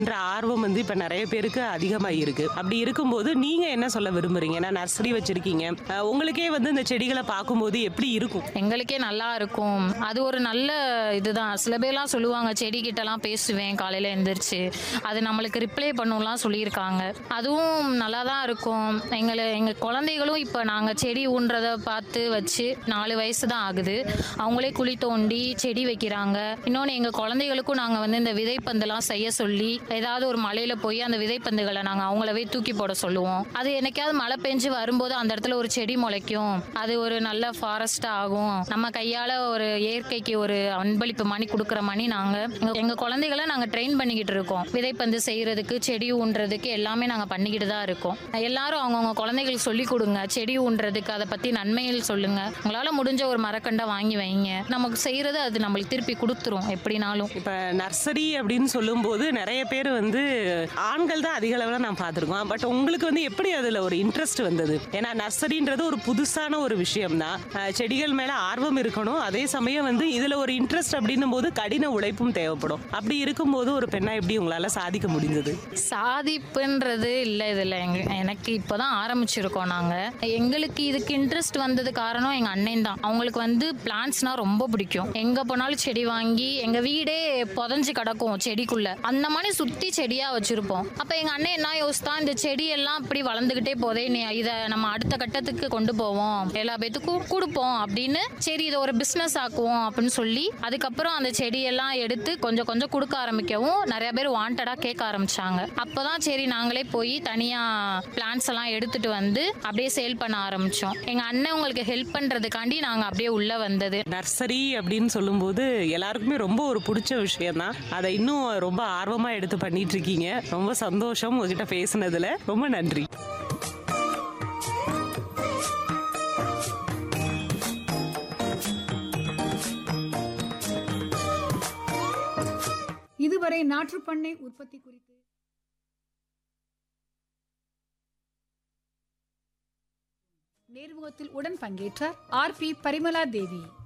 என்ற ஆர்வம் வந்து இப்ப நிறைய பேருக்கு அதிகமா இருக்கு அப்படி இருக்கும்போது நீங்க என்ன சொல்ல விரும்புறீங்க ஏன்னா நர்சரி வச்சிருக்கீங்க அஹ் உங்களுக்கே வந்து இந்த செடிகளை பார்க்கும்போது எப்படி இருக்கும் எங்களுக்கே நல்லா இருக்கும் அது ஒரு நல்ல இதுதான் சில பேர்லாம் சொல்லுவாங்க செடி கிட்டலாம் பேசுவேன் காலையில் எந்திரிச்சு அது நம்மளுக்கு ரிப்ளை பண்ணும்லாம் சொல்லியிருக்காங்க அதுவும் நல்லா தான் இருக்கும் எங்களை எங்கள் குழந்தைகளும் இப்போ நாங்கள் செடி ஊன்றதை பார்த்து வச்சு நாலு வயசு தான் ஆகுது அவங்களே குழி தோண்டி செடி வைக்கிறாங்க இன்னொன்று எங்கள் குழந்தைகளுக்கும் நாங்கள் வந்து இந்த விதைப்பந்தெல்லாம் செய்ய சொல்லி ஏதாவது ஒரு மலையில் போய் அந்த விதைப்பந்துகளை நாங்கள் அவங்களவே தூக்கி போட சொல்லுவோம் அது என்னைக்காவது மழை பெஞ்சு வரும்போது அந்த இடத்துல ஒரு செடி முளைக்கும் அது ஒரு நல்ல ஃபாரஸ்டாக ஆகும் நம்ம கையால் ஒரு இயற்கைக்கு ஒரு அன்பளிப்பு மணி கொடுக்குற மணி நாங்கள் எங்கள் குழந்தைகளை நாங்கள் ட்ரெயின் பண்ணிக்கிட்டு இருக்கோம் விதைப்பந்து செய்கிறதுக்கு செடி ஊன்றதுக்கு எல்லாமே நாங்கள் பண்ணிக்கிட்டு தான் இருக்கோம் எல்லாரும் அவங்கவுங்க குழந்தைகளுக்கு சொல்லி கொடுங்க செடி ஊன்றதுக்கு அதை பற்றி நன்மைகள் சொல்லுங்க உங்களால் முடிஞ்ச ஒரு மரக்கண்டை வாங்கி வைங்க நமக்கு செய்கிறது அது நம்மளுக்கு திருப்பி கொடுத்துரும் எப்படினாலும் இப்ப நர்சரி அப்படின்னு சொல்லும்போது நிறைய பேர் வந்து ஆண்கள் தான் அதிக அளவில் நான் பார்த்துருக்கோம் பட் உங்களுக்கு வந்து எப்படி அதுல ஒரு இன்ட்ரெஸ்ட் வந்தது ஏன்னா நர்சரின்றது ஒரு புதுசான ஒரு விஷயம் தான் செடிகள் மேல ஆர்வம் இருக்கணும் அதே சமயம் வந்து இதுல ஒரு இன்ட்ரெஸ்ட் அப்படின்னும் போது கடின உழைப்பும் தேவைப்படும் அப்படி இருக்கும்போது ஒரு பெண்ணா எப்படி உங்களால சாதிக்க முடிஞ்சது சாதிப்புன்றது இல்லை இதில் எங்க எனக்கு இப்போ தான் ஆரம்பிச்சிருக்கோம் நாங்கள் எங்களுக்கு இதுக்கு இன்ட்ரெஸ்ட் வந்தது காரணம் எங்கள் அண்ணன் தான் அவங்களுக்கு வந்து பிளான்ட்ஸ்னால் ரொம்ப பிடிக்கும் எங்கே போனாலும் செடி வாங்கி எங்கள் வீடே புதஞ்சு கிடக்கும் செடிக்குள்ளே அந்த மாதிரி சுற்றி செடியாக வச்சுருப்போம் அப்போ எங்கள் அண்ணன் என்ன யோசித்தான் இந்த செடியெல்லாம் இப்படி வளர்ந்துக்கிட்டே போதே நீ இதை நம்ம அடுத்த கட்டத்துக்கு கொண்டு போவோம் எல்லா பேத்துக்கும் கொடுப்போம் அப்படின்னு சரி இதை ஒரு பிஸ்னஸ் ஆக்குவோம் அப்படின்னு சொல்லி அதுக்கப்புறம் அந்த செடியெல்லாம் எடுத்து கொஞ்சம் கொஞ்சம் கொடுக்க ஆரம்பிக்கவும் நிறைய பேர் வாண்டடாக கேட்க ஆரம்பிச்சாங்க அப்போதான் சரி நாங்களே போய் தனியாக பிளான்ஸ் எல்லாம் எடுத்துட்டு வந்து அப்படியே சேல் பண்ண ஆரம்பிச்சோம் எங்கள் அண்ணன் உங்களுக்கு ஹெல்ப் பண்ணுறதுக்காண்டி நாங்கள் அப்படியே உள்ளே வந்தது நர்சரி அப்படின்னு சொல்லும்போது எல்லாருக்குமே ரொம்ப ஒரு பிடிச்ச விஷயம் தான் அதை இன்னும் ரொம்ப ஆர்வமா எடுத்து பண்ணிட்டு இருக்கீங்க ரொம்ப சந்தோஷம் உங்ககிட்ட பேசுனதுல ரொம்ப நன்றி இதுவரை நாற்றுப்பண்ணை உற்பத்தி குறித்து நேர்முகத்தில் உடன் பங்கேற்றார் ஆர் பி பரிமலா தேவி